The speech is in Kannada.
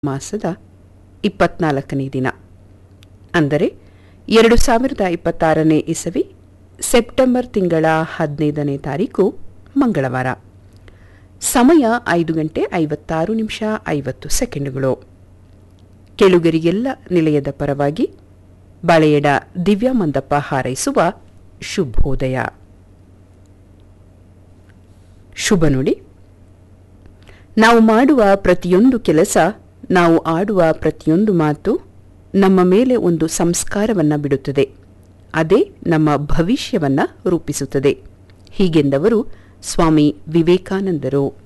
ಮಾಸದ ಇಪ್ಪತ್ನಾಲ್ಕನೇ ದಿನ ಅಂದರೆ ಎರಡು ಸಾವಿರದ ಇಪ್ಪತ್ತಾರನೇ ಇಸವಿ ಸೆಪ್ಟೆಂಬರ್ ತಿಂಗಳ ಹದಿನೈದನೇ ತಾರೀಕು ಮಂಗಳವಾರ ಸಮಯ ಐದು ಗಂಟೆ ಐವತ್ತಾರು ನಿಮಿಷ ಐವತ್ತು ಸೆಕೆಂಡುಗಳು ಕೆಳುಗರಿಗೆಲ್ಲ ನಿಲಯದ ಪರವಾಗಿ ಬಾಳೆಯಡ ದಿವ್ಯಾ ಮಂದಪ್ಪ ಹಾರೈಸುವ ಶುಭೋದಯ ಶುಭ ನುಡಿ ನಾವು ಮಾಡುವ ಪ್ರತಿಯೊಂದು ಕೆಲಸ ನಾವು ಆಡುವ ಪ್ರತಿಯೊಂದು ಮಾತು ನಮ್ಮ ಮೇಲೆ ಒಂದು ಸಂಸ್ಕಾರವನ್ನ ಬಿಡುತ್ತದೆ ಅದೇ ನಮ್ಮ ಭವಿಷ್ಯವನ್ನ ರೂಪಿಸುತ್ತದೆ ಹೀಗೆಂದವರು ಸ್ವಾಮಿ ವಿವೇಕಾನಂದರು